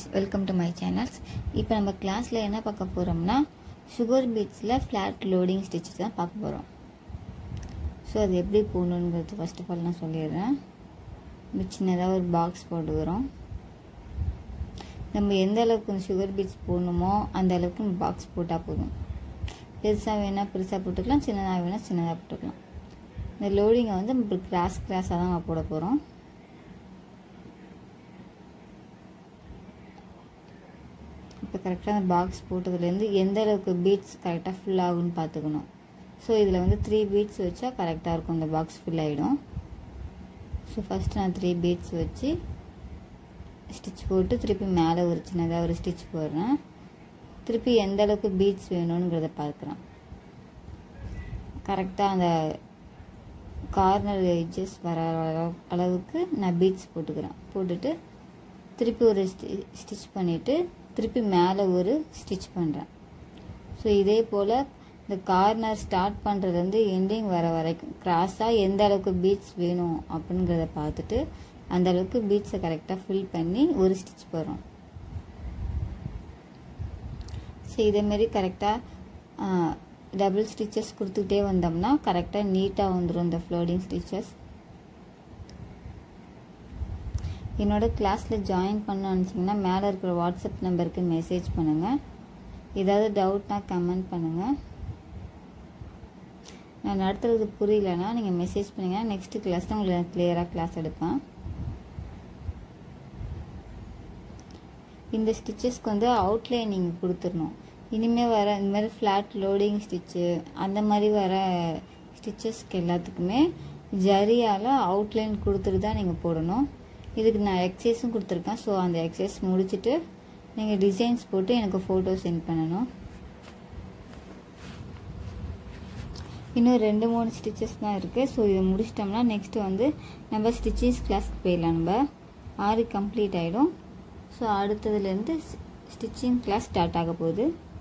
welcome to my channels இப்போ நம்ம கிளாஸில் என்ன பார்க்க போகிறோம்னா சுகர் பீட்ஸில் ஃப்ளாட் லோடிங் ஸ்டிச்சஸ் தான் பார்க்க போகிறோம் ஸோ அது எப்படி போடணுங்கிறது ஃபர்ஸ்ட் ஆஃப் ஆல் நான் சொல்லிடுறேன் நம்ம சின்னதாக ஒரு பாக்ஸ் போட்டுக்கிறோம் நம்ம எந்த அளவுக்கு சுகர் பீட்ஸ் போடணுமோ அந்த அளவுக்கு நம்ம பாக்ஸ் போட்டால் போதும் பெருசாக வேணால் பெருசாக போட்டுக்கலாம் சின்னதாக வேணால் சின்னதாக போட்டுக்கலாம் இந்த லோடிங்கை வந்து நம்ம கிராஸ் கிராஸாக தான் நம்ம போட போகிறோம் இப்போ கரெக்டாக அந்த பாக்ஸ் போட்டதுலேருந்து எந்த அளவுக்கு பீட்ஸ் கரெக்டாக ஃபில் ஆகும்னு பார்த்துக்கணும் ஸோ இதில் வந்து த்ரீ பீட்ஸ் வச்சா கரெக்டாக இருக்கும் இந்த பாக்ஸ் ஃபில் ஆகிடும் ஸோ ஃபஸ்ட்டு நான் த்ரீ பீட்ஸ் வச்சு ஸ்டிச் போட்டு திருப்பி மேலே ஒரு சின்னதாக ஒரு ஸ்டிச் போடுறேன் திருப்பி எந்த அளவுக்கு பீட்ஸ் வேணுங்கிறத பார்க்குறேன் கரெக்டாக அந்த கார்னர் எட்ஜஸ் வர அளவுக்கு நான் பீட்ஸ் போட்டுக்கிறேன் போட்டுட்டு திருப்பி ஒரு ஸ்டிச் பண்ணிவிட்டு திருப்பி மேலே ஒரு ஸ்டிச் பண்ணுறேன் ஸோ இதே போல் இந்த கார்னர் ஸ்டார்ட் பண்ணுறதுலேருந்து எண்டிங் வர வரைக்கும் கிராஸாக எந்த அளவுக்கு பீட்ஸ் வேணும் அப்படிங்கிறத பார்த்துட்டு அந்த அளவுக்கு பீட்ஸை கரெக்டாக ஃபில் பண்ணி ஒரு ஸ்டிச் போடுறோம் ஸோ இதேமாரி கரெக்டாக டபுள் ஸ்டிச்சஸ் கொடுத்துக்கிட்டே வந்தோம்னா கரெக்டாக நீட்டாக வந்துடும் இந்த ஃப்ளோடிங் ஸ்டிச்சஸ் என்னோட கிளாஸில் ஜாயின் பண்ண நினச்சிங்கன்னா மேலே இருக்கிற வாட்ஸ்அப் நம்பருக்கு மெசேஜ் பண்ணுங்கள் ஏதாவது டவுட்னா கமெண்ட் பண்ணுங்கள் நான் நடத்துறது புரியலன்னா நீங்கள் மெசேஜ் பண்ணுங்கள் நெக்ஸ்ட்டு கிளாஸ் தான் உங்களுக்கு கிளியராக கிளாஸ் எடுப்பேன் இந்த ஸ்டிச்சஸ்க்கு வந்து அவுட்லைன் நீங்கள் கொடுத்துடணும் இனிமேல் வர இந்த மாதிரி ஃப்ளாட் லோடிங் ஸ்டிச்சு அந்த மாதிரி வர ஸ்டிச்சஸ்க்கு எல்லாத்துக்குமே ஜரியால் அவுட்லைன் கொடுத்துட்டு தான் நீங்கள் போடணும் இதுக்கு நான் எக்ஸசைஸும் கொடுத்துருக்கேன் ஸோ அந்த எக்ஸசைஸ் முடிச்சுட்டு நீங்கள் டிசைன்ஸ் போட்டு எனக்கு ஃபோட்டோ சென்ட் பண்ணணும் இன்னும் ரெண்டு மூணு ஸ்டிச்சஸ் தான் இருக்குது ஸோ இதை முடிச்சிட்டோம்னா நெக்ஸ்ட்டு வந்து நம்ம ஸ்டிச்சிங்ஸ் கிளாஸ்க்கு போயிடலாம் நம்ம ஆறு கம்ப்ளீட் ஆகிடும் ஸோ அடுத்ததுலேருந்து ஸ்டிச்சிங் கிளாஸ் ஸ்டார்ட் ஆக போகுது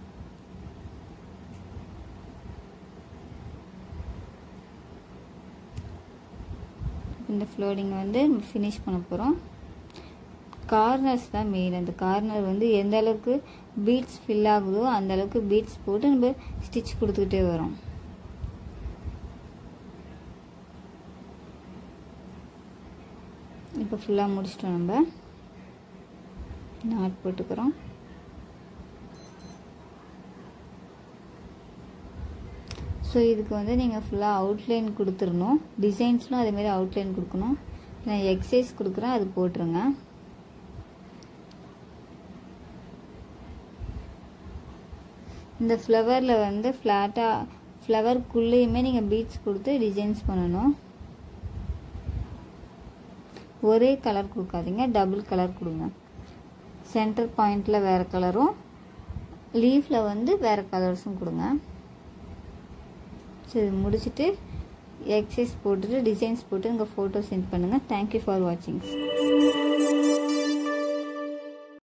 இந்த ஃப்ளோடிங்கை வந்து ஃபினிஷ் பண்ண போகிறோம் கார்னர்ஸ் தான் மெயின் அந்த கார்னர் வந்து எந்த அளவுக்கு பீட்ஸ் ஃபில் ஆகுதோ அந்த அளவுக்கு பீட்ஸ் போட்டு நம்ம ஸ்டிச் கொடுத்துக்கிட்டே வரோம் இப்போ ஃபுல்லாக முடிச்சிட்டோம் நம்ம நாட் போட்டுக்கிறோம் ஸோ இதுக்கு வந்து நீங்கள் ஃபுல்லாக அவுட்லைன் கொடுத்துடணும் டிசைன்ஸ்லும் அதேமாரி அவுட்லைன் கொடுக்கணும் நான் எக்ஸசைஸ் கொடுக்குறேன் அது போட்டுருங்க இந்த ஃப்ளவரில் வந்து ஃப்ளாட்டாக ஃப்ளவருக்குள்ளேயுமே நீங்கள் பீட்ஸ் கொடுத்து டிசைன்ஸ் பண்ணணும் ஒரே கலர் கொடுக்காதீங்க டபுள் கலர் கொடுங்க சென்டர் பாயிண்டில் வேறு கலரும் லீஃபில் வந்து வேறு கலர்ஸும் கொடுங்க சரி முடிச்சுட்டு எக்ஸசைஸ் போட்டுட்டு டிசைன்ஸ் போட்டு உங்கள் ஃபோட்டோ சென்ட் பண்ணுங்கள் தேங்க்யூ ஃபார் வாட்சிங்